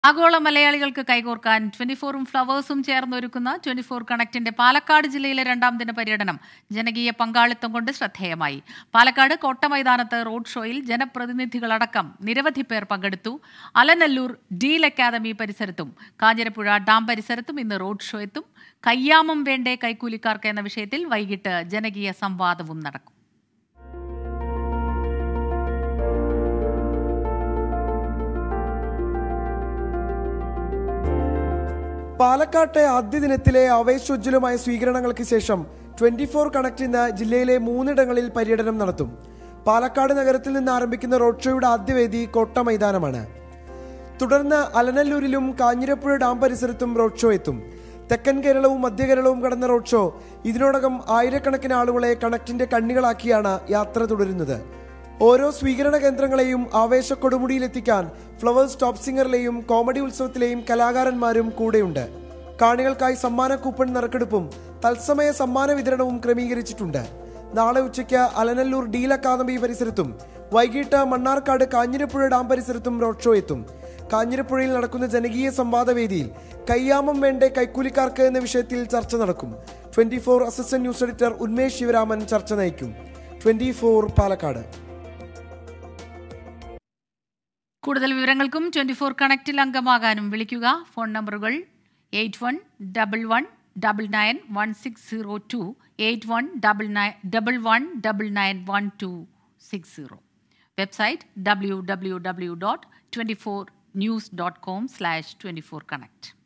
ആഗോള മലയാളികൾക്ക് കൈകോർക്കാൻ ട്വന്റി ഫോറും ഫ്ലവേഴ്സും ചേർന്നൊരുക്കുന്ന ട്വന്റി ഫോർ കണക്റ്റിന്റെ പാലക്കാട് ജില്ലയിലെ രണ്ടാം ദിന പര്യടനം ജനകീയ പങ്കാളിത്തം കൊണ്ട് ശ്രദ്ധേയമായി പാലക്കാട് കോട്ടമൈതാനത്ത് റോഡ് ഷോയിൽ ജനപ്രതിനിധികളടക്കം നിരവധി പേർ പങ്കെടുത്തു അലനല്ലൂർ ഡീൽ അക്കാദമി പരിസരത്തും കാഞ്ഞിരപ്പുഴ ഡാം പരിസരത്തും ഇന്ന് റോഡ് ഷോ എത്തും കയ്യാമം വേണ്ടേ കൈക്കൂലിക്കാർക്ക് എന്ന വിഷയത്തിൽ വൈകിട്ട് ജനകീയ സംവാദവും നടക്കും പാലക്കാട്ടെ ആദ്യ ദിനത്തിലെ ആവേശോജ്വലമായ സ്വീകരണങ്ങൾക്ക് ശേഷം ട്വന്റി ഫോർ കണക്ട് ഇന്ന് ജില്ലയിലെ മൂന്നിടങ്ങളിൽ പര്യടനം നടത്തും പാലക്കാട് നഗരത്തിൽ നിന്ന് ആരംഭിക്കുന്ന റോഡ് ഷോയുടെ ആദ്യ വേദി കോട്ട മൈതാനമാണ് തുടർന്ന് അലനല്ലൂരിലും കാഞ്ഞിരപ്പുഴ ഡാം പരിസരത്തും റോഡ് ഷോ എത്തും തെക്കൻ കേരളവും മധ്യ കേരളവും കടന്ന റോഡ് ഷോ ഇതിനോടകം ആയിരക്കണക്കിന് ആളുകളെ കണക്റ്റിന്റെ കണ്ണികളാക്കിയാണ് യാത്ര തുടരുന്നത് ഓരോ സ്വീകരണ കേന്ദ്രങ്ങളെയും ആവേശ കൊടുമുടിയിലെത്തിക്കാൻ ഫ്ലവേഴ്സ് ടോപ്പ് സിംഗറിലെയും കോമഡി ഉത്സവത്തിലെയും കലാകാരന്മാരും കൂടെയുണ്ട് കാണികൾക്കായി സമ്മാന കൂപ്പൺ നറുക്കെടുപ്പും തത്സമയ സമ്മാന വിതരണവും ക്രമീകരിച്ചിട്ടുണ്ട് നാളെ ഉച്ചയ്ക്ക് അലനല്ലൂർ ഡീൽ അക്കാദമി പരിസരത്തും വൈകിട്ട് മണ്ണാർക്കാട് കാഞ്ഞിരപ്പുഴ ഡാം പരിസരത്തും റോഡ് ഷോ എത്തും കാഞ്ഞിരപ്പുഴയിൽ നടക്കുന്ന ജനകീയ സംവാദവേദിയിൽ കയ്യാമം വേണ്ടേ കൈക്കൂലിക്കാർക്ക് എന്ന വിഷയത്തിൽ ചർച്ച നടക്കും twenty four assistant news editor Unmesh Sivaraman ചർച്ച നയിക്കും ട്വന്റി ഫോർ പാലക്കാട് കൂടുതൽ വിവരങ്ങൾക്കും ട്വന്റി ഫോർ കണക്റ്റിൽ അംഗമാകാനും വിളിക്കുക ഫോൺ നമ്പറുകൾ eight one double one double nine one six zero two eight one double nine double one double nine one two six zero website W W W dot twenty four news dot com slash twenty four connect